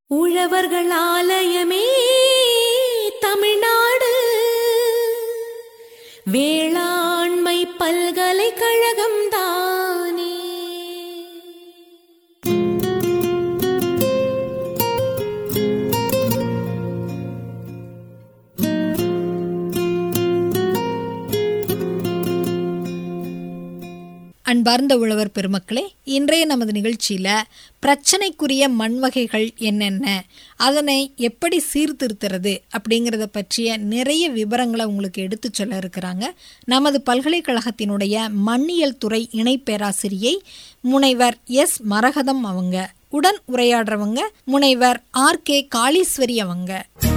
உழவர்கள் ஆலயமே தமிழ்நாடு வேளாண்மை பல்கலைக்கழகம் தானே அன்பார்ந்த உழவர் பெருமக்களே இன்றைய நமது நிகழ்ச்சியில் பிரச்சனைக்குரிய மண் வகைகள் என்னென்ன அதனை எப்படி சீர்திருத்துறது அப்படிங்கிறத பற்றிய நிறைய விவரங்களை உங்களுக்கு எடுத்து சொல்ல இருக்கிறாங்க நமது பல்கலைக்கழகத்தினுடைய மண்ணியல் துறை இணை பேராசிரியை முனைவர் எஸ் மரகதம் அவங்க உடன் உரையாடுறவங்க முனைவர் ஆர் கே காளீஸ்வரி அவங்க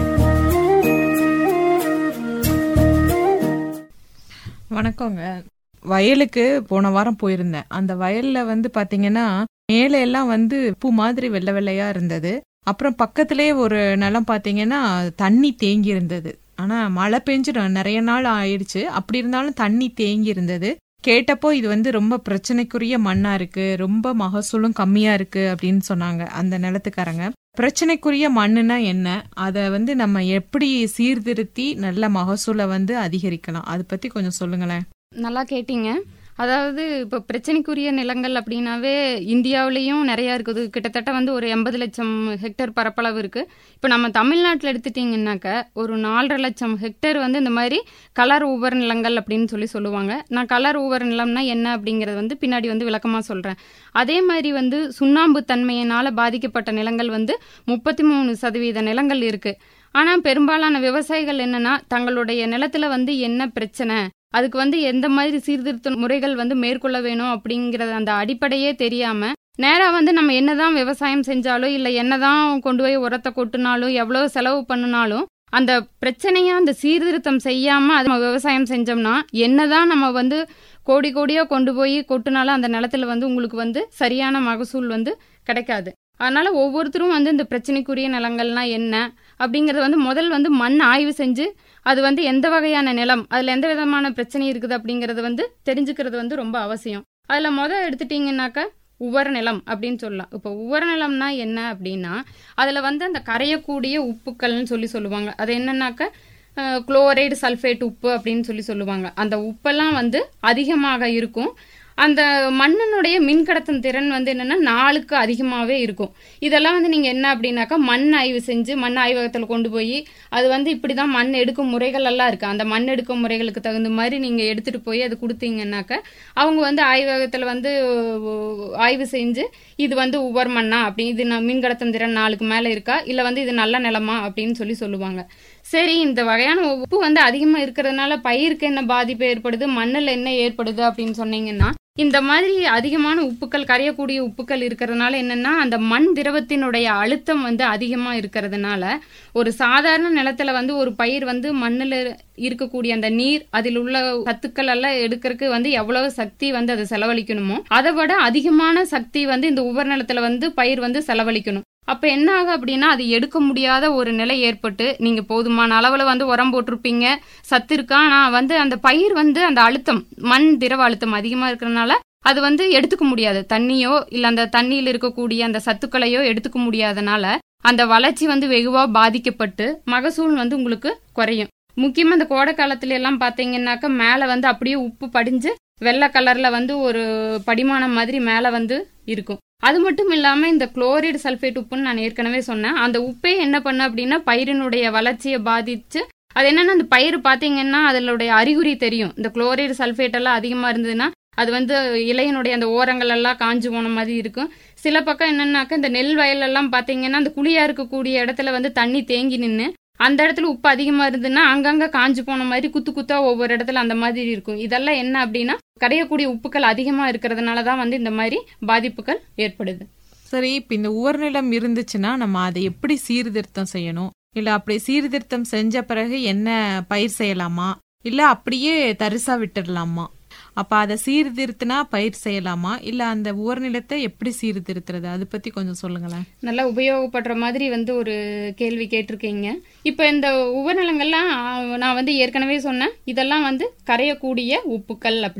வணக்கங்க வயலுக்கு போன வாரம் போயிருந்தேன் அந்த வயல்ல வந்து பாத்தீங்கன்னா மேலே எல்லாம் வந்து பூ மாதிரி வெள்ளை வெள்ளையா இருந்தது அப்புறம் பக்கத்திலே ஒரு நிலம் பாத்தீங்கன்னா தண்ணி தேங்கி இருந்தது ஆனா மழை பெஞ்சு ந- நிறைய நாள் ஆயிடுச்சு அப்படி இருந்தாலும் தண்ணி தேங்கி இருந்தது கேட்டப்போ இது வந்து ரொம்ப பிரச்சனைக்குரிய மண்ணா இருக்கு ரொம்ப மகசூலும் கம்மியா இருக்கு அப்படின்னு சொன்னாங்க அந்த நிலத்துக்காரங்க பிரச்சனைக்குரிய மண்ணுனா என்ன அதை வந்து நம்ம எப்படி சீர்திருத்தி நல்ல மகசூலை வந்து அதிகரிக்கலாம் அதை பத்தி கொஞ்சம் சொல்லுங்களேன் நல்லா கேட்டீங்க அதாவது இப்போ பிரச்சனைக்குரிய நிலங்கள் அப்படின்னாவே இந்தியாவிலையும் நிறையா இருக்குது கிட்டத்தட்ட வந்து ஒரு எண்பது லட்சம் ஹெக்டேர் பரப்பளவு இருக்கு இப்போ நம்ம தமிழ்நாட்டில் எடுத்துட்டிங்கன்னாக்க ஒரு நாலரை லட்சம் ஹெக்டேர் வந்து இந்த மாதிரி கலர் ஊவர் நிலங்கள் அப்படின்னு சொல்லி சொல்லுவாங்க நான் கலர் ஊவர் நிலம்னா என்ன அப்படிங்கறது வந்து பின்னாடி வந்து விளக்கமாக சொல்கிறேன் அதே மாதிரி வந்து சுண்ணாம்பு தன்மையினால் பாதிக்கப்பட்ட நிலங்கள் வந்து முப்பத்தி மூணு சதவீத நிலங்கள் இருக்கு ஆனால் பெரும்பாலான விவசாயிகள் என்னன்னா தங்களுடைய நிலத்துல வந்து என்ன பிரச்சனை அதுக்கு வந்து எந்த மாதிரி சீர்திருத்த முறைகள் வந்து மேற்கொள்ள வேணும் அப்படிங்கறது அந்த அடிப்படையே தெரியாம நேரா வந்து நம்ம என்னதான் விவசாயம் செஞ்சாலும் இல்ல என்னதான் கொண்டு போய் உரத்தை கொட்டினாலும் எவ்வளவு செலவு பண்ணினாலும் அந்த பிரச்சனையா அந்த சீர்திருத்தம் செய்யாம அது நம்ம விவசாயம் செஞ்சோம்னா என்னதான் நம்ம வந்து கோடி கோடியா கொண்டு போய் கொட்டினாலும் அந்த நிலத்துல வந்து உங்களுக்கு வந்து சரியான மகசூல் வந்து கிடைக்காது அதனால ஒவ்வொருத்தரும் வந்து இந்த பிரச்சனைக்குரிய நிலங்கள்னா என்ன அப்படிங்கறது வந்து முதல் வந்து மண் ஆய்வு செஞ்சு அது வந்து எந்த வகையான நிலம் அதுல எந்த விதமான பிரச்சனை இருக்குது அப்படிங்கறது வந்து தெரிஞ்சுக்கிறது வந்து ரொம்ப அவசியம் அதுல முத எடுத்துட்டீங்கன்னாக்கா உவர நிலம் அப்படின்னு சொல்லலாம் இப்போ உவர நிலம்னா என்ன அப்படின்னா அதுல வந்து அந்த கரையக்கூடிய உப்புக்கள்னு சொல்லி சொல்லுவாங்க அது என்னன்னாக்க குளோரைடு சல்ஃபேட் உப்பு அப்படின்னு சொல்லி சொல்லுவாங்க அந்த உப்பெல்லாம் வந்து அதிகமாக இருக்கும் அந்த மண்ணினுடைய மின்கடத்தும் திறன் வந்து என்னன்னா நாளுக்கு அதிகமாகவே இருக்கும் இதெல்லாம் வந்து நீங்க என்ன அப்படின்னாக்கா மண் ஆய்வு செஞ்சு மண் ஆய்வகத்தில் கொண்டு போய் அது வந்து இப்படிதான் மண் எடுக்கும் முறைகள் எல்லாம் இருக்கு அந்த மண் எடுக்கும் முறைகளுக்கு தகுந்த மாதிரி நீங்க எடுத்துட்டு போய் அது கொடுத்தீங்கன்னாக்க அவங்க வந்து ஆய்வகத்தில் வந்து அஹ், ஆய்வு செஞ்சு இது வந்து உவர் மண்ணா அப்படி இது நான் மின்கடத்தும் திறன் நாளுக்கு மேலே இருக்கா இல்லை வந்து இது நல்ல நிலமா அப்படின்னு சொல்லி சொல்லுவாங்க சரி இந்த வகையான உப்பு வந்து அதிகமாக இருக்கிறதுனால பயிருக்கு என்ன பாதிப்பு ஏற்படுது மண்ணில் என்ன ஏற்படுது அப்படின்னு சொன்னீங்கன்னா இந்த மாதிரி அதிகமான உப்புக்கள் கரையக்கூடிய உப்புக்கள் இருக்கிறதுனால என்னன்னா அந்த மண் திரவத்தினுடைய அழுத்தம் வந்து அதிகமா இருக்கிறதுனால ஒரு சாதாரண நிலத்துல வந்து ஒரு பயிர் வந்து மண்ணுல இருக்கக்கூடிய அந்த நீர் அதில் உள்ள சத்துக்கள் எல்லாம் எடுக்கிறதுக்கு வந்து எவ்வளவு சக்தி வந்து அதை செலவழிக்கணுமோ அதை விட அதிகமான சக்தி வந்து இந்த உவர் நிலத்துல வந்து பயிர் வந்து செலவழிக்கணும் அப்ப என்ன ஆகும் அப்படின்னா அது எடுக்க முடியாத ஒரு நிலை ஏற்பட்டு நீங்க போதுமான அளவுல வந்து உரம் போட்டிருப்பீங்க சத்து இருக்கா ஆனா வந்து அந்த பயிர் வந்து அந்த அழுத்தம் மண் திரவ அழுத்தம் அதிகமா இருக்கிறதுனால அது வந்து எடுத்துக்க முடியாது தண்ணியோ இல்ல அந்த தண்ணியில் இருக்கக்கூடிய அந்த சத்துக்களையோ எடுத்துக்க முடியாதனால அந்த வளர்ச்சி வந்து வெகுவா பாதிக்கப்பட்டு மகசூல் வந்து உங்களுக்கு குறையும் முக்கியமா இந்த கோடை காலத்துல எல்லாம் பாத்தீங்கன்னாக்க மேல வந்து அப்படியே உப்பு படிஞ்சு வெள்ளை கலர்ல வந்து ஒரு படிமானம் மாதிரி மேல வந்து இருக்கும் அது மட்டும் இல்லாம இந்த குளோரைடு சல்ஃபேட் உப்புன்னு நான் ஏற்கனவே சொன்னேன் அந்த உப்பே என்ன பண்ண அப்படின்னா பயிரினுடைய வளர்ச்சியை பாதிச்சு அது என்னன்னா அந்த பயிர் பாத்தீங்கன்னா அதனுடைய அறிகுறி தெரியும் இந்த குளோரைடு சல்ஃபேட் எல்லாம் அதிகமா இருந்ததுன்னா அது வந்து இலையினுடைய அந்த ஓரங்கள் எல்லாம் காஞ்சு போன மாதிரி இருக்கும் சில பக்கம் என்னன்னாக்க இந்த நெல் வயல் எல்லாம் பாத்தீங்கன்னா அந்த குழியா இருக்கக்கூடிய இடத்துல வந்து தண்ணி தேங்கி நின்று அந்த இடத்துல உப்பு அதிகமா இருந்ததுன்னா அங்கங்க காஞ்சு போன மாதிரி குத்து குத்தா ஒவ்வொரு இடத்துல அந்த மாதிரி இருக்கும் இதெல்லாம் என்ன அப்படின்னா கரையக்கூடிய உப்புக்கள் அதிகமா இருக்கிறதுனால தான் வந்து இந்த மாதிரி பாதிப்புகள் ஏற்படுது சரி இப்ப இந்த உவர்நிலம் இருந்துச்சுன்னா நம்ம அதை எப்படி சீர்திருத்தம் செய்யணும் இல்ல அப்படி சீர்திருத்தம் செஞ்ச பிறகு என்ன பயிர் செய்யலாமா இல்ல அப்படியே தரிசா விட்டுடலாமா அப்ப அதை சீர்திருத்தினா பயிர் செய்யலாமா இல்ல அந்த உவர்நிலத்தை எப்படி சீர்திருத்துறது அதை பத்தி கொஞ்சம் சொல்லுங்களேன் நல்லா உபயோகப்படுற மாதிரி வந்து ஒரு கேள்வி கேட்டிருக்கீங்க இப்போ இந்த உபநிலங்கள்லாம் ஆ, நான் வந்து ஏற்கனவே சொன்னேன் இதெல்லாம் வந்து கரையக்கூடிய உப்புக்கள் அப்படின்னு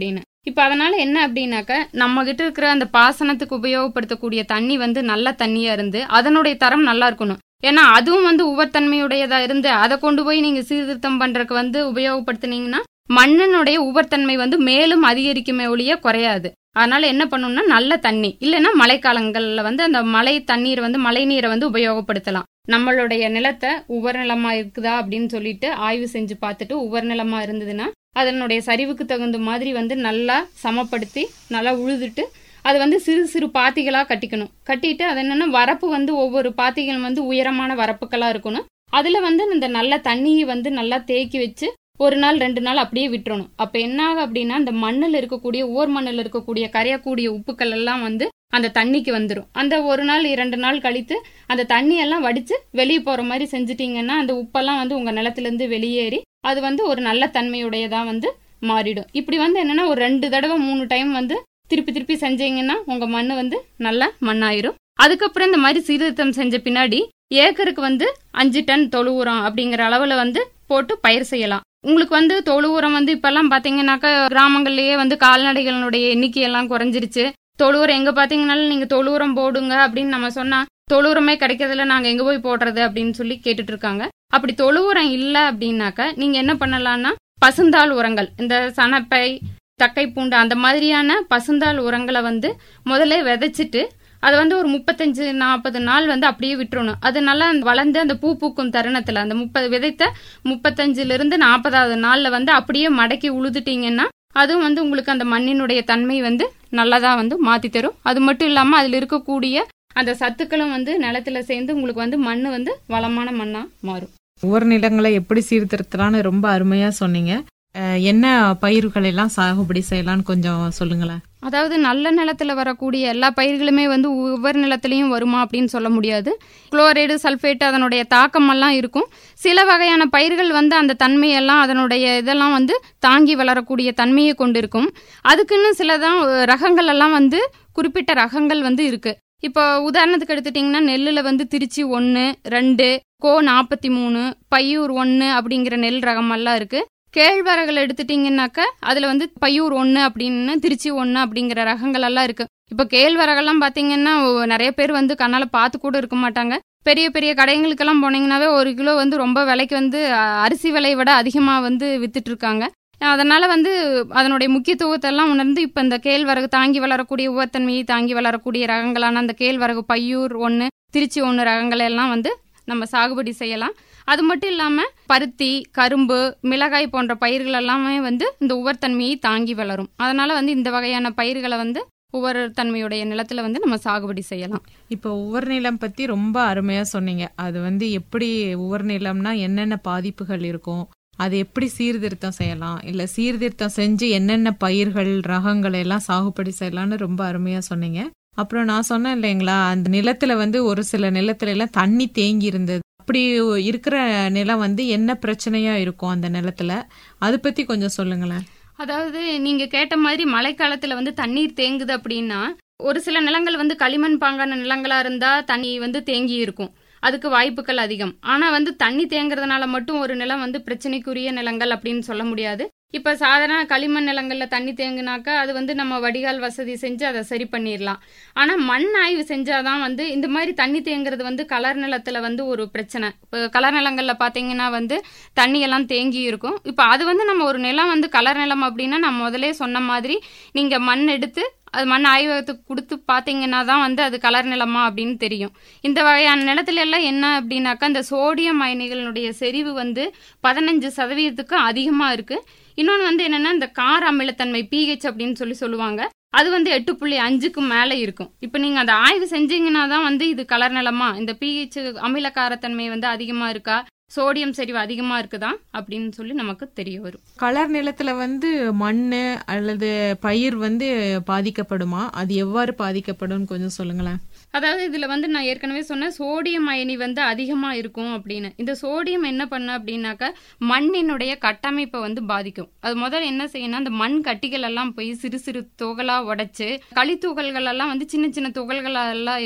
இப்போ அதனால என்ன அப்படின்னாக்க நம்ம கிட்ட இருக்கிற அந்த பாசனத்துக்கு உபயோகப்படுத்தக்கூடிய தண்ணி வந்து நல்ல தண்ணியா இருந்து அதனுடைய தரம் நல்லா இருக்கணும் ஏன்னா அதுவும் வந்து உவர்த்தன்மையுடையதா இருந்து அதை கொண்டு போய் நீங்க சீர்திருத்தம் பண்றதுக்கு வந்து உபயோகப்படுத்துனீங்கன்னா மண்ணினுடைய உவர்த்தன்மை வந்து மேலும் அதிகரிக்குமே ஒழிய குறையாது அதனால என்ன பண்ணணும்னா நல்ல தண்ணி இல்லைன்னா மழைக்காலங்கள்ல வந்து அந்த மழை தண்ணீர் வந்து மழை நீரை வந்து உபயோகப்படுத்தலாம் நம்மளுடைய நிலத்தை உவர் நிலமா இருக்குதா அப்படின்னு சொல்லிட்டு ஆய்வு செஞ்சு பார்த்துட்டு உவர் நிலமா இருந்ததுன்னா அதனுடைய சரிவுக்கு தகுந்த மாதிரி வந்து நல்லா சமப்படுத்தி நல்லா உழுதுட்டு அது வந்து சிறு சிறு பாத்திகளா கட்டிக்கணும் கட்டிட்டு அது என்னன்னா வரப்பு வந்து ஒவ்வொரு பாத்திகளும் வந்து உயரமான வரப்புகளா இருக்கணும் அதுல வந்து இந்த நல்ல தண்ணியை வந்து நல்லா தேக்கி வச்சு ஒரு நாள் ரெண்டு நாள் அப்படியே விட்டுறணும் அப்ப என்ன ஆகும் அப்படின்னா அந்த மண்ணில் இருக்கக்கூடிய ஓர் மண்ணில் இருக்கக்கூடிய கரையக்கூடிய உப்புக்கள் எல்லாம் வந்து அந்த தண்ணிக்கு வந்துடும் அந்த ஒரு நாள் இரண்டு நாள் கழித்து அந்த தண்ணி எல்லாம் வடிச்சு வெளியே போற மாதிரி செஞ்சுட்டீங்கன்னா அந்த உப்பெல்லாம் வந்து உங்க நிலத்துல இருந்து வெளியேறி அது வந்து ஒரு நல்ல தன்மையுடையதா வந்து மாறிடும் இப்படி வந்து என்னன்னா ஒரு ரெண்டு தடவை மூணு டைம் வந்து திருப்பி திருப்பி செஞ்சீங்கன்னா உங்க மண்ணு வந்து நல்ல மண்ணாயிரும் அதுக்கப்புறம் இந்த மாதிரி சீர்திருத்தம் செஞ்ச பின்னாடி ஏக்கருக்கு வந்து அஞ்சு டன் தொழு உரம் அப்படிங்கிற அளவுல வந்து போட்டு பயிர் செய்யலாம் உங்களுக்கு வந்து தொழு உரம் வந்து இப்பெல்லாம் பாத்தீங்கன்னாக்கா கிராமங்கள்லயே வந்து கால்நடைகளுடைய எண்ணிக்கை எல்லாம் குறைஞ்சிருச்சு தொழு உரம் எங்க பாத்தீங்கன்னாலும் நீங்க தொழு உரம் போடுங்க அப்படின்னு நம்ம சொன்னா தொழு உரமே கிடைக்கிறதுல நாங்க எங்க போய் போடுறது அப்படின்னு சொல்லி கேட்டுட்டு இருக்காங்க அப்படி தொழு உரம் இல்ல அப்படின்னாக்க நீங்க என்ன பண்ணலாம்னா பசுந்தாள் உரங்கள் இந்த சணப்பை தக்கை பூண்டு அந்த மாதிரியான பசுந்தாள் உரங்களை வந்து முதல்ல விதைச்சிட்டு அது வந்து ஒரு முப்பத்தஞ்சு நாற்பது நாள் வந்து அப்படியே விட்டுறணும் அது நல்லா வளர்ந்து அந்த பூ பூக்கும் தருணத்துல அந்த முப்பது விதைத்த முப்பத்தஞ்சுல இருந்து நாற்பதாவது நாள்ல வந்து அப்படியே மடக்கி உழுதுட்டீங்கன்னா அதுவும் வந்து உங்களுக்கு அந்த மண்ணினுடைய தன்மை வந்து நல்லதா வந்து மாத்தி தரும் அது மட்டும் இல்லாம அதுல இருக்கக்கூடிய அந்த சத்துக்களும் வந்து நிலத்துல சேர்ந்து உங்களுக்கு வந்து மண் வந்து வளமான மண்ணா மாறும் ஒவ்வொரு நிலங்களை எப்படி சீர்திருத்தலாம்னு ரொம்ப அருமையா சொன்னீங்க அஹ், என்ன பயிர்கள் எல்லாம் சாகுபடி செய்யலாம்னு கொஞ்சம் சொல்லுங்களேன் அதாவது நல்ல நிலத்துல வரக்கூடிய எல்லா பயிர்களுமே வந்து ஒவ்வொரு நிலத்திலையும் வருமா அப்படின்னு சொல்ல முடியாது குளோரைடு சல்ஃபேட் அதனுடைய தாக்கமெல்லாம் இருக்கும் சில வகையான பயிர்கள் வந்து அந்த தன்மையெல்லாம் அதனுடைய இதெல்லாம் வந்து தாங்கி வளரக்கூடிய தன்மையை கொண்டு இருக்கும் அதுக்குன்னு சிலதான் ரகங்கள் எல்லாம் வந்து குறிப்பிட்ட ரகங்கள் வந்து இருக்கு இப்போ உதாரணத்துக்கு எடுத்துட்டிங்கன்னா நெல்லில் வந்து திருச்சி ஒன்று ரெண்டு கோ நாற்பத்தி மூணு பையூர் ஒன்று அப்படிங்கிற நெல் ரகமெல்லாம் இருக்கு கேழ்வரகுல எடுத்துட்டீங்கன்னாக்க அதுல வந்து பையூர் ஒன்று அப்படின்னு திருச்சி ஒன்று அப்படிங்கிற ரகங்கள் எல்லாம் இருக்கு இப்போ கேழ்வரகெல்லாம் பாத்தீங்கன்னா ஒ- நிறைய பேர் வந்து கண்ணால பார்த்து கூட இருக்க மாட்டாங்க பெரிய பெரிய கடைங்களுக்கெல்லாம் போனீங்கன்னாவே ஒரு கிலோ வந்து ரொம்ப விலைக்கு வந்து அ, அரிசி விலையை விட அதிகமா வந்து வித்துட்டு இருக்காங்க அதனால வந்து அதனுடைய முக்கியத்துவத்தை எல்லாம் உணர்ந்து இப்போ இந்த கேழ்வரகு தாங்கி வளரக்கூடிய உவத்தன்மையை தாங்கி வளரக்கூடிய ரகங்களான அந்த கேழ்வரகு பையூர் ஒன்று திருச்சி ஒன்று ரகங்களை எல்லாம் வந்து நம்ம சாகுபடி செய்யலாம் அது மட்டும் இல்லாம பருத்தி கரும்பு மிளகாய் போன்ற பயிர்கள் எல்லாமே வந்து இந்த உவர்த்தன்மையை தாங்கி வளரும் அதனால வந்து இந்த வகையான பயிர்களை வந்து உவர் தன்மையுடைய நிலத்துல வந்து நம்ம சாகுபடி செய்யலாம் இப்போ உவர் நிலம் பத்தி ரொம்ப அருமையா சொன்னீங்க அது வந்து எப்படி உவர் நிலம்னா என்னென்ன பாதிப்புகள் இருக்கும் அது எப்படி சீர்திருத்தம் செய்யலாம் இல்ல சீர்திருத்தம் செஞ்சு என்னென்ன பயிர்கள் ரகங்கள் எல்லாம் சாகுபடி செய்யலாம்னு ரொம்ப அருமையா சொன்னீங்க அப்புறம் நான் சொன்னேன் இல்லைங்களா அந்த நிலத்துல வந்து ஒரு சில நிலத்துல எல்லாம் தண்ணி தேங்கி இருந்தது அப்படி இருக்கிற நிலம் வந்து என்ன பிரச்சனையா இருக்கும் அந்த நிலத்துல அது பத்தி கொஞ்சம் சொல்லுங்களேன் அதாவது நீங்க கேட்ட மாதிரி மழைக்காலத்துல வந்து தண்ணீர் தேங்குது அப்படின்னா ஒரு சில நிலங்கள் வந்து களிமண் பாங்கான நிலங்களா இருந்தா தண்ணி வந்து தேங்கி இருக்கும் அதுக்கு வாய்ப்புகள் அதிகம் ஆனா வந்து தண்ணி தேங்குறதுனால மட்டும் ஒரு நிலம் வந்து பிரச்சனைக்குரிய நிலங்கள் அப்படின்னு சொல்ல முடியாது இப்ப சாதாரண களிமண் நிலங்கள்ல தண்ணி தேங்குனாக்கா அது வந்து நம்ம வடிகால் வசதி செஞ்சு அதை சரி பண்ணிடலாம் ஆனா மண் ஆய்வு செஞ்சாதான் வந்து இந்த மாதிரி தண்ணி தேங்குறது வந்து கலர் நிலத்துல வந்து ஒரு பிரச்சனை இப்போ கலர் நிலங்கள்ல பாத்தீங்கன்னா வந்து தண்ணி எல்லாம் தேங்கி இருக்கும் இப்போ அது வந்து நம்ம ஒரு நிலம் வந்து கலர் நிலம் அப்படின்னா நான் முதலே சொன்ன மாதிரி நீங்க மண் எடுத்து அது மண் ஆய்வகத்துக்கு கொடுத்து பார்த்தீங்கன்னா தான் வந்து அது கலர் நிலமா அப்படின்னு தெரியும் இந்த வகையான நிலத்துல எல்லாம் என்ன அப்படின்னாக்கா இந்த சோடியம் அயனிகளுடைய செறிவு வந்து பதினஞ்சு சதவீதத்துக்கு அதிகமா இருக்கு இன்னொன்று வந்து என்னன்னா இந்த கார அமிலத்தன்மை பிஹெச் அப்படின்னு சொல்லி சொல்லுவாங்க அது வந்து எட்டு புள்ளி அஞ்சுக்கு மேலே இருக்கும் இப்போ நீங்கள் அதை ஆய்வு செஞ்சீங்கன்னா தான் வந்து இது கலர் நிலமா இந்த பிஹெச் அமிலக்காரத்தன்மை வந்து அதிகமாக இருக்கா சோடியம் செறிவு அதிகமாக இருக்குதா அப்படின்னு சொல்லி நமக்கு தெரிய வரும் கலர் நிலத்துல வந்து மண்ணு அல்லது பயிர் வந்து பாதிக்கப்படுமா அது எவ்வாறு பாதிக்கப்படும் கொஞ்சம் சொல்லுங்களேன் அதாவது இதுல வந்து நான் ஏற்கனவே சொன்னேன் சோடியம் அயனி வந்து அதிகமா இருக்கும் அப்படின்னு இந்த சோடியம் என்ன பண்ண அப்படின்னாக்க மண்ணினுடைய கட்டமைப்பை வந்து பாதிக்கும் அது முதல்ல என்ன செய்யணும் அந்த மண் கட்டிகள் எல்லாம் போய் சிறு சிறு துகளா உடைச்சு களித்துகள்கள் எல்லாம் வந்து சின்ன சின்ன துகள்களா எல்லாம் இருக்கும்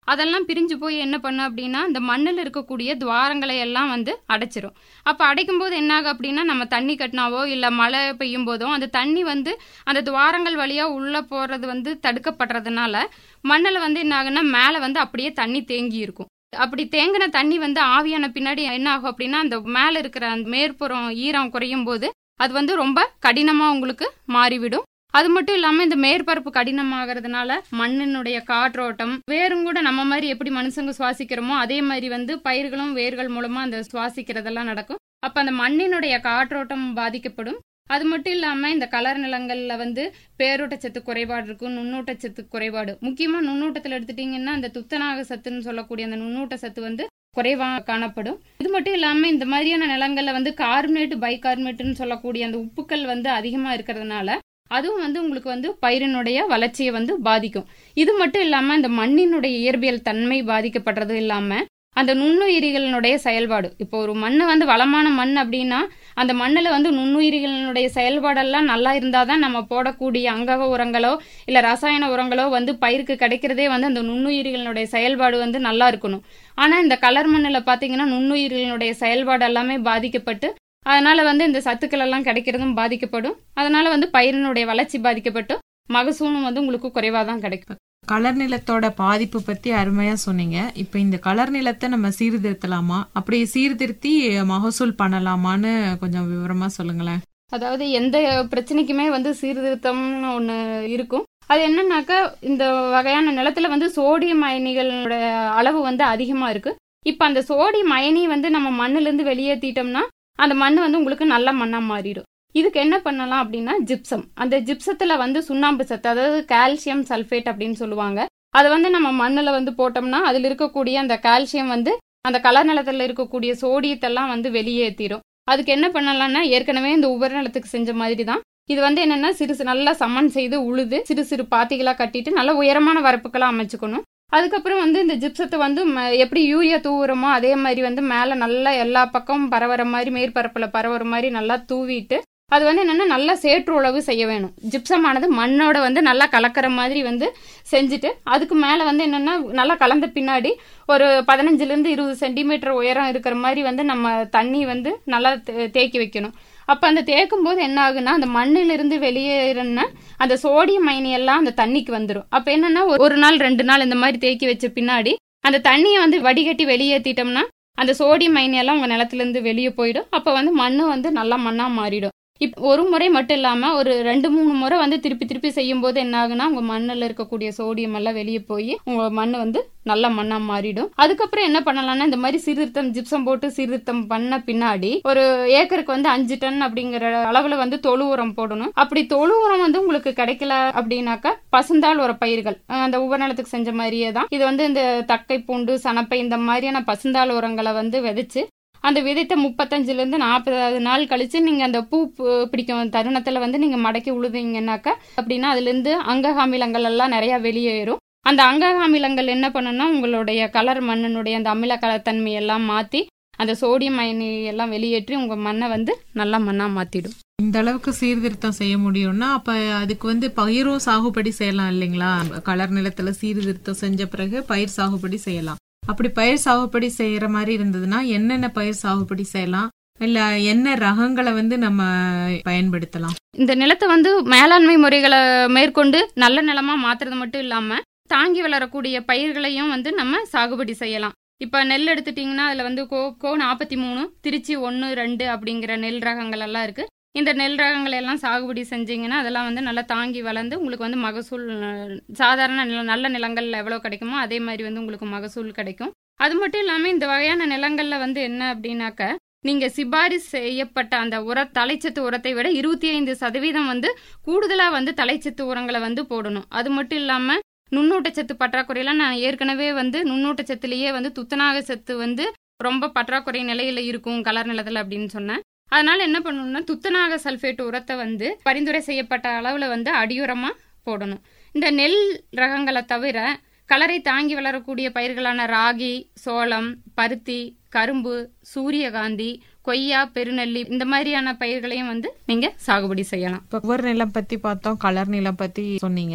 அதெல்லாம் பிரிஞ்சு போய் என்ன பண்ணும் அப்படின்னா இந்த மண்ணில் இருக்கக்கூடிய துவாரங்களை எல்லாம் வந்து அடைச்சிரும் அப்போ அடைக்கும் போது என்னாகும் அப்படின்னா நம்ம தண்ணி கட்டினாவோ இல்லை மழை பெய்யும் போதோ அந்த தண்ணி வந்து அந்த துவாரங்கள் வழியாக உள்ளே போகிறது வந்து தடுக்கப்படுறதுனால மண்ணில் வந்து என்ன ஆகுன்னா மேலே வந்து அப்படியே தண்ணி தேங்கி இருக்கும் அப்படி தேங்கின தண்ணி வந்து ஆவியான பின்னாடி என்ன ஆகும் அப்படின்னா அந்த மேலே இருக்கிற அந்த மேற்புறம் ஈரம் குறையும் போது அது வந்து ரொம்ப கடினமாக உங்களுக்கு மாறிவிடும் அது மட்டும் இல்லாமல் இந்த மேற்பரப்பு கடினமாகறதுனால மண்ணினுடைய காற்றோட்டம் வேரும் கூட நம்ம மாதிரி எப்படி மனுஷங்க சுவாசிக்கிறோமோ அதே மாதிரி வந்து பயிர்களும் வேர்கள் மூலமாக அந்த சுவாசிக்கிறதெல்லாம் நடக்கும் அப்போ அந்த மண்ணினுடைய காற்றோட்டம் பாதிக்கப்படும் அது மட்டும் இல்லாமல் இந்த கலர் நிலங்களில் வந்து பேரூட்டச்சத்து குறைபாடு இருக்கும் நுண்ணூட்டச்சத்து குறைபாடு முக்கியமாக நுண்ணூட்டத்தில் எடுத்துட்டிங்கன்னா அந்த துத்தநாக சத்துன்னு சொல்லக்கூடிய அந்த நுண்ணூட்ட சத்து வந்து குறைவாக காணப்படும் இது மட்டும் இல்லாமல் இந்த மாதிரியான நிலங்களில் வந்து கார்பனேட் பைகார்பனேட்னு சொல்லக்கூடிய அந்த உப்புக்கள் வந்து அதிகமாக இருக்கிறதுனால அதுவும் வந்து உங்களுக்கு வந்து பயிரினுடைய வளர்ச்சியை வந்து பாதிக்கும் இது மட்டும் இல்லாமல் இந்த மண்ணினுடைய இயற்பியல் தன்மை பாதிக்கப்படுறது இல்லாமல் அந்த நுண்ணுயிரிகளினுடைய செயல்பாடு இப்போ ஒரு மண் வந்து வளமான மண் அப்படின்னா அந்த மண்ணில் வந்து நுண்ணுயிரிகளினுடைய செயல்பாடெல்லாம் நல்லா இருந்தால் தான் நம்ம போடக்கூடிய அங்கக உரங்களோ இல்லை ரசாயன உரங்களோ வந்து பயிருக்கு கிடைக்கிறதே வந்து அந்த நுண்ணுயிரிகளினுடைய செயல்பாடு வந்து நல்லா இருக்கணும் ஆனால் இந்த கலர் மண்ணில் பார்த்தீங்கன்னா நுண்ணுயிரிகளினுடைய செயல்பாடு எல்லாமே பாதிக்கப்பட்டு அதனால வந்து இந்த சத்துக்கள் எல்லாம் கிடைக்கிறதும் பாதிக்கப்படும் அதனால வந்து பயிரினுடைய வளர்ச்சி பாதிக்கப்பட்டு மகசூலும் வந்து உங்களுக்கு குறைவாக தான் கிடைக்கும் கலர் நிலத்தோட பாதிப்பு பத்தி அருமையா சொன்னீங்க இப்ப இந்த கலர் நிலத்தை நம்ம சீர்திருத்தலாமா அப்படி சீர்திருத்தி மகசூல் பண்ணலாமான்னு கொஞ்சம் விவரமா சொல்லுங்களேன் அதாவது எந்த பிரச்சனைக்குமே வந்து சீர்திருத்தம்னு ஒன்று இருக்கும் அது என்னன்னாக்கா இந்த வகையான நிலத்துல வந்து சோடியம் அயனிகளோட அளவு வந்து அதிகமா இருக்கு இப்போ அந்த சோடியம் அயனி வந்து நம்ம மண்ணிலேருந்து வெளியேற்றிட்டோம்னா அந்த மண் வந்து உங்களுக்கு நல்ல மண்ணா மாறிடும் இதுக்கு என்ன பண்ணலாம் அப்படின்னா ஜிப்சம் அந்த ஜிப்சத்துல வந்து சுண்ணாம்பு சத்து அதாவது கால்சியம் சல்ஃபேட் அப்படின்னு சொல்லுவாங்க அதை வந்து நம்ம மண்ணில் வந்து போட்டோம்னா அதில் இருக்கக்கூடிய அந்த கால்சியம் வந்து அந்த கலர் நிலத்தில் இருக்கக்கூடிய சோடியத்தெல்லாம் வந்து வெளியேற்றிடும் அதுக்கு என்ன பண்ணலாம்னா ஏற்கனவே இந்த உபரி நிலத்துக்கு செஞ்ச மாதிரி தான் இது வந்து என்னன்னா சிறு சிறு நல்லா சமன் செய்து உழுது சிறு சிறு பாத்திகளா கட்டிட்டு நல்ல உயரமான வரப்புகளா அமைச்சுக்கணும் அதுக்கப்புறம் வந்து இந்த ஜிப்சத்தை வந்து ம- எப்படி யூரியா தூவுறோமோ அதே மாதிரி வந்து மேலே நல்லா எல்லா பக்கமும் பரவற மாதிரி மேற்பரப்பில் பரவற மாதிரி நல்லா தூவிட்டு அது வந்து என்னன்னா நல்லா சேற்று உழவு செய்ய வேணும் ஜிப்சம் ஆனது மண்ணோட வந்து நல்லா கலக்கிற மாதிரி வந்து செஞ்சுட்டு அதுக்கு மேலே வந்து என்னன்னா நல்லா கலந்த பின்னாடி ஒரு பதினஞ்சுலேருந்து இருபது சென்டிமீட்டர் உயரம் இருக்கிற மாதிரி வந்து நம்ம தண்ணி வந்து நல்லா தே- தேக்கி வைக்கணும் அப்போ அந்த தேக்கும் போது என்ன ஆகுன்னா அந்த மண்ணிலிருந்து வெளியேறின அந்த சோடியம் அயனி எல்லாம் அந்த தண்ணிக்கு வந்துடும் அப்போ என்னன்னா ஒரு- ஒரு நாள் ரெண்டு நாள் இந்த மாதிரி தேக்கி வச்ச பின்னாடி அந்த தண்ணியை வந்து வடிகட்டி வெளியேற்றிட்டோம்னா அந்த சோடியம் அயனி எல்லாம் உங்க நிலத்துல இருந்து வெளியே போயிடும் அப்போ வந்து மண்ணு வந்து நல்லா மண்ணா மாறிடும் இப் ஒரு முறை மட்டும் இல்லாம ஒரு ரெண்டு மூணு முறை வந்து திருப்பி திருப்பி செய்யும் போது என்ன ஆகுனா உங்க மண்ணுல இருக்கக்கூடிய சோடியம் எல்லாம் வெளியே போய் உங்க மண் வந்து நல்ல மண்ணா மாறிடும் அதுக்கப்புறம் என்ன பண்ணலாம்னா இந்த மாதிரி சீர்திருத்தம் ஜிப்சம் போட்டு சீர்திருத்தம் பண்ண பின்னாடி ஒரு ஏக்கருக்கு வந்து அஞ்சு டன் அப்படிங்கிற அளவுல வந்து தொழு உரம் போடணும் அப்படி தொழு உரம் வந்து உங்களுக்கு கிடைக்கல அப்படின்னாக்கா பசுந்தாள் உர பயிர்கள் அஹ் அந்த உபநலத்துக்கு செஞ்ச மாதிரியே தான் இது வந்து இந்த தக்கை பூண்டு சனப்பை இந்த மாதிரியான பசுந்தாள் உரங்களை வந்து விதைச்சு அந்த விதைத்த முப்பத்தஞ்சுல இருந்து நாற்பது நாள் கழிச்சு நீங்க அந்த பூ பு- பிடிக்கும் தருணத்துல வந்து நீங்க மடக்கி உழுதுங்கன்னாக்கா அப்படின்னா அதுல இருந்து அங்ககாமிலங்கள் எல்லாம் நிறைய வெளியேறும் அந்த அங்ககாமிலங்கள் என்ன பண்ணுன்னா உங்களுடைய கலர் மண்ணினுடைய அந்த அமில கலத்தன்மை எல்லாம் மாத்தி அந்த சோடியம் அயனி எல்லாம் வெளியேற்றி உங்க மண்ணை வந்து நல்ல மண்ணா மாத்திடும் இந்த அளவுக்கு சீர்திருத்தம் செய்ய முடியும்னா அப்ப அதுக்கு வந்து பயிரும் சாகுபடி செய்யலாம் இல்லைங்களா கலர் நிலத்துல சீர்திருத்தம் செஞ்ச பிறகு பயிர் சாகுபடி செய்யலாம் அப்படி பயிர் சாகுபடி செய்யற மாதிரி இருந்ததுன்னா என்னென்ன பயிர் சாகுபடி செய்யலாம் இல்ல என்ன ரகங்களை வந்து நம்ம பயன்படுத்தலாம் இந்த நிலத்தை வந்து மேலாண்மை முறைகளை மேற்கொண்டு நல்ல நிலமா மாத்துறது மட்டும் இல்லாம தாங்கி வளரக்கூடிய பயிர்களையும் வந்து நம்ம சாகுபடி செய்யலாம் இப்போ நெல் எடுத்துட்டிங்கன்னா அதில் வந்து கோ கோ நாற்பத்தி மூணு திருச்சி ஒன்று ரெண்டு அப்படிங்கிற நெல் ரகங்கள் எல்லாம் இருக்கு இந்த நெல் ரகங்களை எல்லாம் சாகுபடி செஞ்சீங்கன்னா அதெல்லாம் வந்து நல்லா தாங்கி வளர்ந்து உங்களுக்கு வந்து மகசூல் அஹ், சாதாரண நில நல்ல நிலங்கள்ல எவ்வளோ கிடைக்குமோ அதே மாதிரி வந்து உங்களுக்கு மகசூல் கிடைக்கும் அது மட்டும் இல்லாமல் இந்த வகையான நிலங்கள்ல வந்து என்ன அப்படின்னாக்க நீங்க சிபாரிசு செய்யப்பட்ட அந்த உர தலைச்சத்து உரத்தை விட இருபத்தி ஐந்து சதவீதம் வந்து கூடுதலா வந்து தலைச்சத்து உரங்களை வந்து போடணும் அது மட்டும் இல்லாம நுண்ணூட்டச்சத்து பற்றாக்குறையில நான் ஏற்கனவே வந்து நுண்ணூட்டச்சத்துலயே வந்து துத்தநாக சத்து வந்து ரொம்ப பற்றாக்குறை நிலையில இருக்கும் கலர் நிலத்துல அப்படின்னு சொன்னேன் அதனால என்ன பண்ணணும்னா துத்தநாக சல்ஃபேட் உரத்தை வந்து பரிந்துரை செய்யப்பட்ட அளவுல வந்து அடியுரமா போடணும் இந்த நெல் ரகங்களை தவிர கலரை தாங்கி வளரக்கூடிய பயிர்களான ராகி சோளம் பருத்தி கரும்பு சூரியகாந்தி கொய்யா பெருநெல்லி இந்த மாதிரியான பயிர்களையும் வந்து நீங்க சாகுபடி செய்யலாம் இப்ப ஒவ்வொரு நிலம் பத்தி பார்த்தோம் கலர் நிலம் பத்தி சொன்னீங்க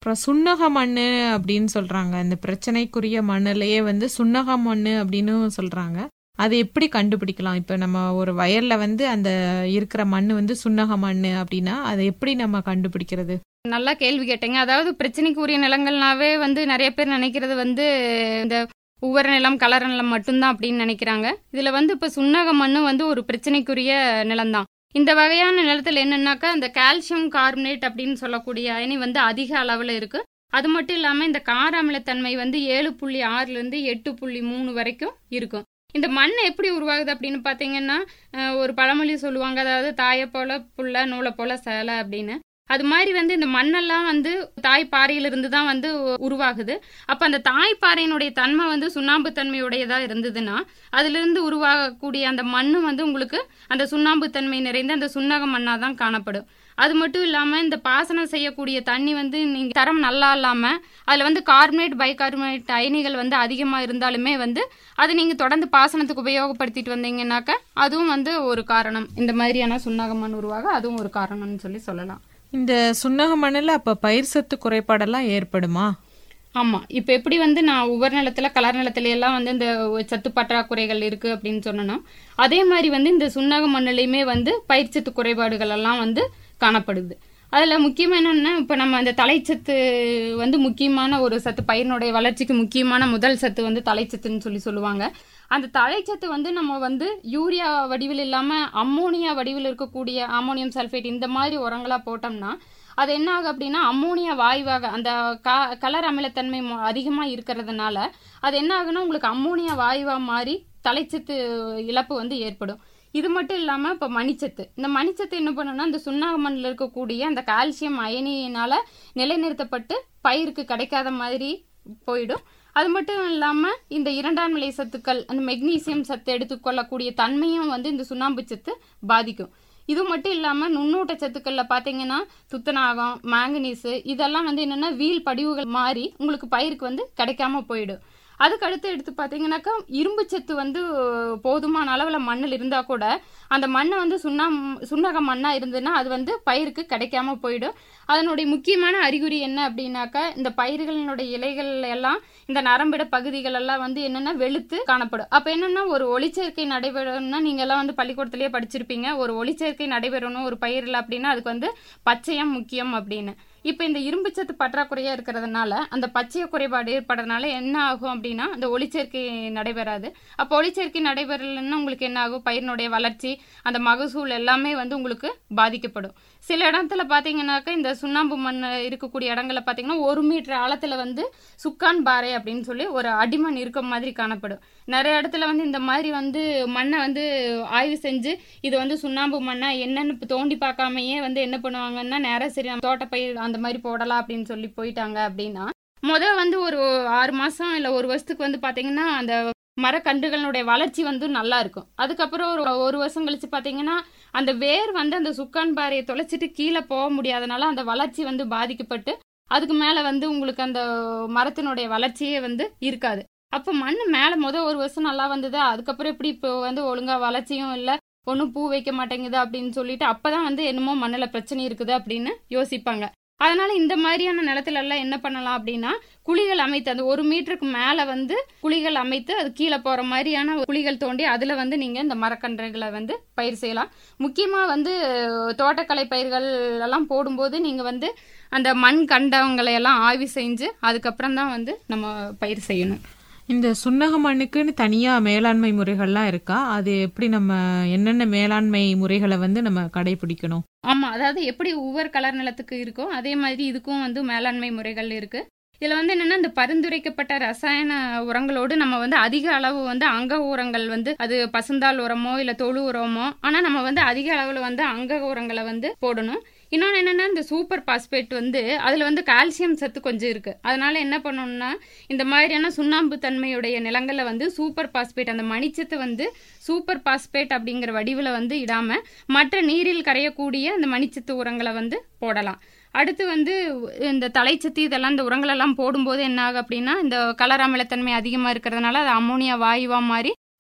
அப்புறம் சுண்ணக மண்ணு அப்படின்னு சொல்றாங்க இந்த பிரச்சனைக்குரிய மண்ணிலேயே வந்து சுண்ணக மண்ணு அப்படின்னு சொல்றாங்க அதை எப்படி கண்டுபிடிக்கலாம் இப்ப நம்ம ஒரு வயல்ல வந்து அந்த இருக்கிற மண்ணு வந்து சுண்ணக மண்ணு அப்படின்னா அதை எப்படி நம்ம கண்டுபிடிக்கிறது நல்லா கேள்வி கேட்டீங்க அதாவது பிரச்சனைக்குரிய நிலங்கள்னாவே வந்து நிறைய பேர் நினைக்கிறது வந்து இந்த உவர் நிலம் கலர் நிலம் மட்டும்தான் அப்படின்னு நினைக்கிறாங்க இதுல வந்து இப்ப சுண்ணக மண்ணு வந்து ஒரு பிரச்சனைக்குரிய நிலம்தான் இந்த வகையான நிலத்துல என்னன்னாக்கா இந்த கால்சியம் கார்பனேட் அப்படின்னு சொல்லக்கூடிய அயனி வந்து அதிக அளவுல இருக்கு அது மட்டும் இல்லாம இந்த கார அமிலத்தன்மை வந்து ஏழு புள்ளி ஆறுல இருந்து எட்டு புள்ளி மூணு வரைக்கும் இருக்கும் இந்த மண் எப்படி உருவாகுது அப்படின்னு பாத்தீங்கன்னா அஹ், ஒரு பழமொழி சொல்லுவாங்க அதாவது தாயை போல புள்ள நூலை போல சேலை அப்படின்னு அது மாதிரி வந்து இந்த மண்ணெல்லாம் வந்து தாய்ப்பாறையிலிருந்து தான் வந்து உருவாகுது அப்ப அந்த தாய்ப்பாறையினுடைய தன்மை வந்து சுண்ணாம்பு தன்மையுடையதா இருந்ததுன்னா அதுல இருந்து உருவாகக்கூடிய அந்த மண்ணு வந்து உங்களுக்கு அந்த சுண்ணாம்பு தன்மை நிறைந்த அந்த சுண்ணக மண்ணா தான் காணப்படும் அது மட்டும் இல்லாம இந்த பாசனம் செய்யக்கூடிய தண்ணி வந்து நீங்க தரம் நல்லா இல்லாம அதுல வந்து கார்பனேட் பைகார்பனேட் அயனிகள் வந்து அதிகமா இருந்தாலுமே வந்து அது நீங்க தொடர்ந்து பாசனத்துக்கு உபயோகப்படுத்திட்டு வந்தீங்கன்னாக்க அதுவும் வந்து ஒரு காரணம் இந்த மாதிரியான சுண்ணக மண் உருவாக அதுவும் ஒரு காரணம்னு சொல்லி சொல்லலாம் இந்த சுண்ணக மண்ணில் அப்ப பயிர் சத்து குறைபாடெல்லாம் ஏற்படுமா ஆமா இப்ப எப்படி வந்து நான் ஒவ்வொரு நிலத்துல கலர் நிலத்துல எல்லாம் வந்து இந்த சத்து பற்றாக்குறைகள் இருக்கு அப்படின்னு சொன்னோம் அதே மாதிரி வந்து இந்த சுண்ணக மண்ணிலையுமே வந்து பயிர் சத்து குறைபாடுகள் எல்லாம் வந்து காணப்படுது அதுல முக்கியமா என்னன்னா இப்ப நம்ம அந்த தலைச்சத்து வந்து முக்கியமான ஒரு சத்து பயிரினுடைய வளர்ச்சிக்கு முக்கியமான முதல் சத்து வந்து தலைச்சத்துன்னு சொல்லி சொல்லுவாங்க அந்த தலைச்சத்து வந்து நம்ம வந்து யூரியா வடிவில் இல்லாம அம்மோனியா வடிவில் இருக்கக்கூடிய அம்மோனியம் சல்ஃபேட் இந்த மாதிரி உரங்களா போட்டோம்னா அது என்ன ஆகும் அப்படின்னா அம்மோனியா வாயுவாக அந்த க- கலர் அமிலத்தன்மை மொ- அதிகமா இருக்கிறதுனால அது என்ன ஆகுன்னா உங்களுக்கு அம்மோனியா வாயுவா மாறி தலைச்சத்து இழப்பு வந்து ஏற்படும் இது மட்டும் இல்லாம இப்ப மணிச்சத்து இந்த மணிச்சத்து என்ன பண்ணுன்னா இந்த சுண்ணாக மண்ணில் இருக்கக்கூடிய அந்த கால்சியம் அயனியினால நிலைநிறுத்தப்பட்டு பயிருக்கு கிடைக்காத மாதிரி போயிடும் அது மட்டும் இல்லாம இந்த இரண்டாம் நிலை சத்துக்கள் அந்த மெக்னீசியம் சத்து எடுத்துக்கொள்ளக்கூடிய தன்மையும் வந்து இந்த சுண்ணாம்பு சத்து பாதிக்கும் இது மட்டும் இல்லாம நுண்ணூட்ட சத்துக்கள்ல பாத்தீங்கன்னா துத்தநாகம் மாங்கனீஸ் இதெல்லாம் வந்து என்னன்னா வீல் படிவுகள் மாறி உங்களுக்கு பயிருக்கு வந்து கிடைக்காம போயிடும் அதுக்கு அடுத்து எடுத்து பாத்தீங்கன்னாக்கா இரும்பு சத்து வந்து போதுமான அளவுல மண்ணில் இருந்தா கூட அந்த மண்ணை வந்து சுண்ணாம் சுண்ணக மண்ணா இருந்ததுன்னா அது வந்து பயிருக்கு கிடைக்காம போயிடும் அதனுடைய முக்கியமான அறிகுறி என்ன அப்படின்னாக்கா இந்த பயிர்களினுடைய இலைகள் எல்லாம் இந்த நரம்பிட பகுதிகள் எல்லாம் வந்து என்னன்னா வெளுத்து காணப்படும் அப்ப என்னன்னா ஒரு ஒளிச்சேர்க்கை நடைபெறணும்னா நீங்க எல்லாம் வந்து பள்ளிக்கூடத்திலேயே படிச்சிருப்பீங்க ஒரு ஒளிச்சேர்க்கை நடைபெறணும் ஒரு பயிரில் அப்படின்னா அதுக்கு வந்து பச்சையம் முக்கியம் அப்படின்னு இப்ப இந்த இரும்புச்சத்து பற்றாக்குறையா இருக்கிறதுனால அந்த பச்சைய குறைபாடு ஏற்படுறதுனால என்ன ஆகும் அப்படின்னா அந்த ஒளிச்சேர்க்கை நடைபெறாது அப்போ ஒளிச்சேர்க்கை நடைபெறலைன்னா உங்களுக்கு என்ன ஆகும் பயிரினுடைய வளர்ச்சி அந்த மகசூல் எல்லாமே வந்து உங்களுக்கு பாதிக்கப்படும் சில இடத்துல பாத்தீங்கன்னாக்கா இந்த சுண்ணாம்பு மண் இருக்கக்கூடிய இடங்கள்ல பாத்தீங்கன்னா ஒரு மீட்டர் ஆழத்துல வந்து சுக்கான் பாறை அப்படின்னு சொல்லி ஒரு அடிமண் இருக்க மாதிரி காணப்படும் நிறைய இடத்துல வந்து இந்த மாதிரி வந்து மண்ணை வந்து ஆய்வு செஞ்சு இது வந்து சுண்ணாம்பு மண்ணா என்னன்னு தோண்டி பார்க்காமயே வந்து என்ன பண்ணுவாங்கன்னா நேரா சரி நம்ம தோட்டப்பயிர் அந்த மாதிரி போடலாம் அப்படின்னு சொல்லி போயிட்டாங்க அப்படின்னா முத வந்து ஒரு ஆறு மாசம் இல்ல ஒரு வருஷத்துக்கு வந்து பாத்தீங்கன்னா அந்த மரக்கன்றுகளுடைய வளர்ச்சி வந்து நல்லா இருக்கும் அதுக்கப்புறம் ஒரு ஒரு வருஷம் கழிச்சு பாத்தீங்கன்னா அந்த வேர் வந்து அந்த சுக்கான் பாறையை தொலைச்சிட்டு கீழே போக முடியாதனால அந்த வளர்ச்சி வந்து பாதிக்கப்பட்டு அதுக்கு மேல வந்து உங்களுக்கு அந்த மரத்தினுடைய வளர்ச்சியே வந்து இருக்காது அப்ப மண் மேல முத ஒரு வருஷம் நல்லா வந்தது அதுக்கப்புறம் எப்படி இப்போ வந்து ஒழுங்கா வளர்ச்சியும் இல்ல ஒன்றும் பூ வைக்க மாட்டேங்குது அப்படின்னு சொல்லிட்டு அப்பதான் வந்து என்னமோ மண்ணுல பிரச்சனை இருக்குது அப்படின்னு யோசிப்பாங்க அதனால இந்த மாதிரியான நிலத்துல எல்லாம் என்ன பண்ணலாம் அப்படின்னா குழிகள் அமைத்து அந்த ஒரு மீட்டருக்கு மேல வந்து குழிகள் அமைத்து அது கீழே போற மாதிரியான குழிகள் தோண்டி அதுல வந்து நீங்க இந்த மரக்கன்றுகளை வந்து பயிர் செய்யலாம் முக்கியமா வந்து தோட்டக்கலை பயிர்கள் எல்லாம் போடும்போது நீங்க வந்து அந்த மண் கண்டவங்களை எல்லாம் ஆய்வு செஞ்சு அதுக்கப்புறம் தான் வந்து நம்ம பயிர் செய்யணும் இந்த சுண்ணக மண்ணுக்குன்னு தனியா மேலாண்மை முறைகள்லாம் இருக்கா அது எப்படி நம்ம என்னென்ன மேலாண்மை முறைகளை வந்து நம்ம கடைபிடிக்கணும் ஆமா அதாவது எப்படி ஒவ்வொரு கலர் நிலத்துக்கு இருக்கோ அதே மாதிரி இதுக்கும் வந்து மேலாண்மை முறைகள் இருக்கு இதுல வந்து என்னன்னா இந்த பரிந்துரைக்கப்பட்ட ரசாயன உரங்களோடு நம்ம வந்து அதிக அளவு வந்து அங்க உரங்கள் வந்து அது பசுந்தாள் உரமோ இல்ல தொழு உரமோ ஆனா நம்ம வந்து அதிக அளவுல வந்து அங்க உரங்களை வந்து போடணும் இன்னொன்று என்னன்னா இந்த சூப்பர் பாஸ்பேட் வந்து அதில் வந்து கால்சியம் சத்து கொஞ்சம் இருக்கு அதனால என்ன பண்ணணும்னா இந்த மாதிரியான சுண்ணாம்பு தன்மையுடைய நிலங்களில் வந்து சூப்பர் பாஸ்பேட் அந்த மணிச்சத்தை வந்து சூப்பர் பாஸ்பேட் அப்படிங்கிற வடிவில் வந்து இடாம மற்ற நீரில் கரையக்கூடிய அந்த மணிச்சத்து உரங்களை வந்து போடலாம் அடுத்து வந்து இந்த தலைச்சத்து இதெல்லாம் இந்த உரங்கள் எல்லாம் போடும்போது என்ன ஆகும் அப்படின்னா இந்த கலர் அமிலத்தன்மை அதிகமாக இருக்கிறதுனால அது அம்மோனியா வாயுவா மாறி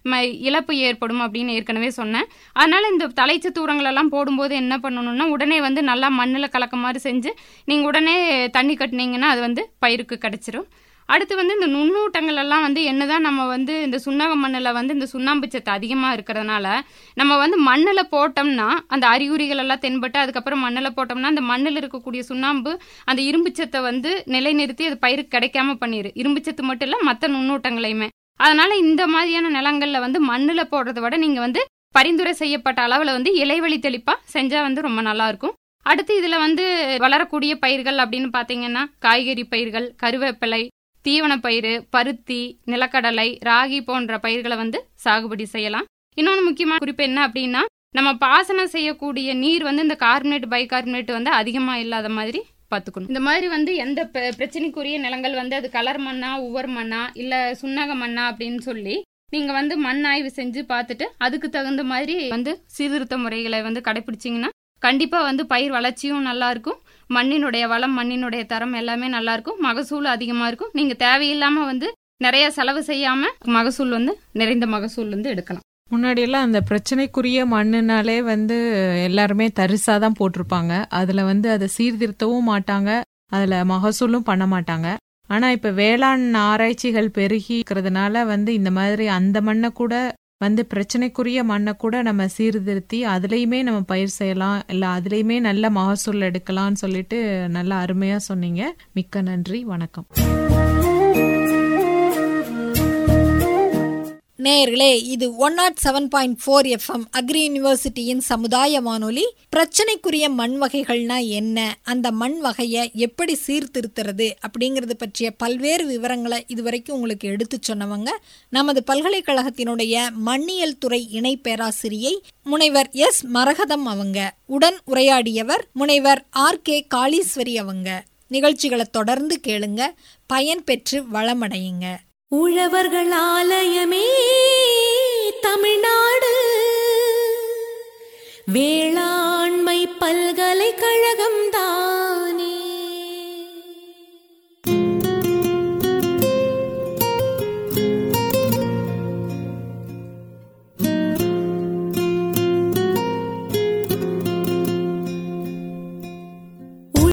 ம இழப்பு ஏற்படும் அப்படின்னு ஏற்கனவே சொன்னேன் அதனால இந்த தலைச்சத்து உரங்கள் எல்லாம் போடும்போது என்ன பண்ணணும்னா உடனே வந்து நல்லா மண்ணில் கலக்க மாதிரி செஞ்சு நீங்கள் உடனே தண்ணி கட்டினீங்கன்னா அது வந்து பயிருக்கு கிடைச்சிரும் அடுத்து வந்து இந்த நுண்ணூட்டங்கள் எல்லாம் வந்து என்னதான் நம்ம வந்து இந்த சுண்ணாக மண்ணில் வந்து இந்த சுண்ணாம்பு சத்து அதிகமாக இருக்கிறதுனால நம்ம வந்து மண்ணில் போட்டோம்னா அந்த அறிகுறிகள் எல்லாம் தென்பட்டு அதுக்கப்புறம் மண்ணில் போட்டோம்னா அந்த மண்ணில் இருக்கக்கூடிய சுண்ணாம்பு அந்த இரும்பு சத்தை வந்து நிலைநிறுத்தி அது பயிருக்கு கிடைக்காம பண்ணிடு இரும்பு சத்து மட்டும் இல்லை மற்ற நுண்ணூட்டங்களையுமே அதனால இந்த மாதிரியான நிலங்கள்ல வந்து மண்ணில் போடுறத விட நீங்க வந்து பரிந்துரை செய்யப்பட்ட அளவில் வந்து இலைவழி தெளிப்பா செஞ்சா வந்து ரொம்ப நல்லா இருக்கும் அடுத்து இதுல வந்து வளரக்கூடிய பயிர்கள் அப்படின்னு பாத்தீங்கன்னா காய்கறி பயிர்கள் கருவேப்பிலை தீவனப்பயிறு பருத்தி நிலக்கடலை ராகி போன்ற பயிர்களை வந்து சாகுபடி செய்யலாம் இன்னொன்று முக்கியமான குறிப்பு என்ன அப்படின்னா நம்ம பாசனம் செய்யக்கூடிய நீர் வந்து இந்த கார்பனேட் பைகார்பனேட் வந்து அதிகமாக இல்லாத மாதிரி பார்த்துக்கணும் இந்த மாதிரி வந்து எந்த பிர- பிரச்சனைக்குரிய நிலங்கள் வந்து அது கலர் மண்ணா உவர் மண்ணா இல்லை சுண்ணக மண்ணா அப்படின்னு சொல்லி நீங்க வந்து மண் ஆய்வு செஞ்சு பார்த்துட்டு அதுக்கு தகுந்த மாதிரி வந்து சீர்திருத்த முறைகளை வந்து கடைபிடிச்சீங்கன்னா கண்டிப்பா வந்து பயிர் வளர்ச்சியும் நல்லா இருக்கும் மண்ணினுடைய வளம் மண்ணினுடைய தரம் எல்லாமே நல்லா இருக்கும் மகசூல் அதிகமா இருக்கும் நீங்க தேவையில்லாம வந்து நிறைய செலவு செய்யாம மகசூல் வந்து நிறைந்த மகசூல் வந்து எடுக்கலாம் முன்னாடியெல்லாம் அந்த பிரச்சனைக்குரிய மண்ணுனாலே வந்து எல்லாருமே தரிசா தான் போட்டிருப்பாங்க அதுல வந்து அதை சீர்திருத்தவும் மாட்டாங்க அதுல மகசூலும் பண்ண மாட்டாங்க ஆனா இப்ப வேளாண் ஆராய்ச்சிகள் பெருகி இருக்கிறதுனால வந்து இந்த மாதிரி அந்த மண்ணை கூட வந்து பிரச்சனைக்குரிய மண்ணை கூட நம்ம சீர்திருத்தி அதுலயுமே நம்ம பயிர் செய்யலாம் இல்ல அதுலயுமே நல்ல மகசூல் எடுக்கலாம்னு சொல்லிட்டு நல்ல அருமையா சொன்னீங்க மிக்க நன்றி வணக்கம் நேயர்களே இது one naught seven point four FM agri யூனிவர்சிட்டியின் சமுதாய வானொலி பிரச்சனைக்குரிய மண் வகைகள்னா என்ன அந்த மண் வகையை எப்படி சீர்திருத்துறது அப்படிங்கிறது பற்றிய பல்வேறு விவரங்களை இதுவரைக்கும் உங்களுக்கு எடுத்து சொன்னவங்க நமது பல்கலைக்கழகத்தினுடைய மண்ணியல் துறை இணை பேராசிரியை முனைவர் எஸ் மரகதம் அவங்க உடன் உரையாடியவர் முனைவர் ஆர் கே காளீஸ்வரி அவங்க நிகழ்ச்சிகளை தொடர்ந்து கேளுங்க பயன் பெற்று வளமடையுங்க உழவர்கள் ஆலயமே தமிழ்நாடு வேளாண்